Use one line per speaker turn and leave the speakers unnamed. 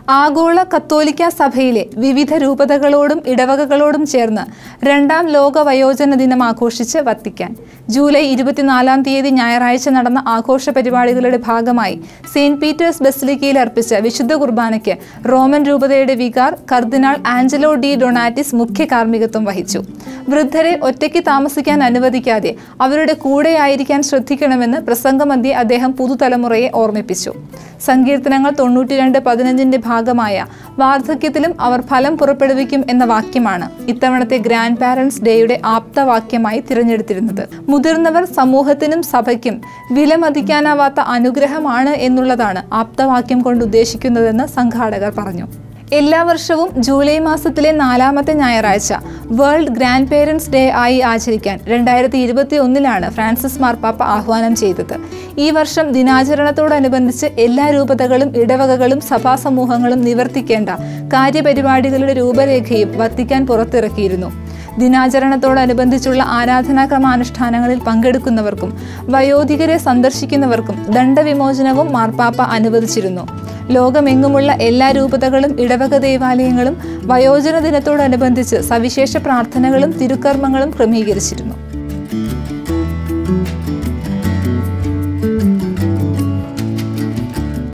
ആഗോള കത്തോലിക്ക സഭയിലെ വിവിധ രൂപതകളോടും ഇടവകകളോടും ചേർന്ന് രണ്ടാം ലോക വയോജന ദിനം ആഘോഷിച്ച് വത്തിക്കാൻ ജൂലൈ ഇരുപത്തിനാലാം തീയതി ഞായറാഴ്ച നടന്ന ആഘോഷ പരിപാടികളുടെ ഭാഗമായി സെയിന്റ് പീറ്റേഴ്സ് ബസിലിക്കയിൽ അർപ്പിച്ച വിശുദ്ധ കുർബാനയ്ക്ക് റോമൻ രൂപതയുടെ vicar cardinal Angelo De Donatis മുഖ്യ കാർമ്മികത്വം വഹിച്ചു വൃദ്ധരെ ഒറ്റയ്ക്ക് താമസിക്കാൻ അനുവദിക്കാതെ അവരുടെ കൂടെയായിരിക്കാൻ ശ്രദ്ധിക്കണമെന്ന് പ്രസംഗമധ്യേ അദ്ദേഹം പുതുതലമുറയെ ഓർമ്മിപ്പിച്ചു സങ്കീർത്തനങ്ങൾ തൊണ്ണൂറ്റിരണ്ട് പതിനഞ്ചിന്റെ ഭാഗമായ വാർദ്ധക്യത്തിലും അവർ ഫലം പുറപ്പെടുവിക്കും എന്ന വാക്യമാണ് ഇത്തവണത്തെ ഗ്രാൻഡ് പാരൻസ് ഡേയുടെ ആപ്തവാക്യമായി തിരഞ്ഞെടുത്തിരുന്നത് മുതിർന്നവർ സമൂഹത്തിനും സഭയ്ക്കും വിലമതിക്കാനാവാത്ത അനുഗ്രഹമാണ് എന്നുള്ളതാണ് ആപ്തവാക്യം കൊണ്ട് ഉദ്ദേശിക്കുന്നതെന്ന് സംഘാടകർ പറഞ്ഞു എല്ലാ വർഷവും ജൂലൈ മാസത്തിലെ നാലാമത്തെ ഞായറാഴ്ച വേൾഡ് ഗ്രാൻഡ് പേരൻസ് ഡേ ആയി ആചരിക്കാൻ രണ്ടായിരത്തി ഇരുപത്തി ഒന്നിലാണ് ഫ്രാൻസിസ് മാർപ്പാപ്പ ആഹ്വാനം ചെയ്തത് ഈ വർഷം ദിനാചരണത്തോടനുബന്ധിച്ച് എല്ലാ രൂപതകളും ഇടവകകളും സഭാ സമൂഹങ്ങളും നിവർത്തിക്കേണ്ട കാര്യപരിപാടികളുടെ രൂപരേഖയും വത്തിക്കാൻ പുറത്തിറക്കിയിരുന്നു ദിനാചരണത്തോടനുബന്ധിച്ചുള്ള ആരാധനാക്രമാനുഷ്ഠാനങ്ങളിൽ പങ്കെടുക്കുന്നവർക്കും വയോധികരെ സന്ദർശിക്കുന്നവർക്കും ദണ്ഡവിമോചനവും മാർപ്പാപ്പ അനുവദിച്ചിരുന്നു ലോകമെങ്ങുമുള്ള എല്ലാ രൂപതകളും ഇടവക ദേവാലയങ്ങളും വയോജന ദിനത്തോടനുബന്ധിച്ച് സവിശേഷ പ്രാർത്ഥനകളും തിരുക്കർമ്മങ്ങളും ക്രമീകരിച്ചിരുന്നു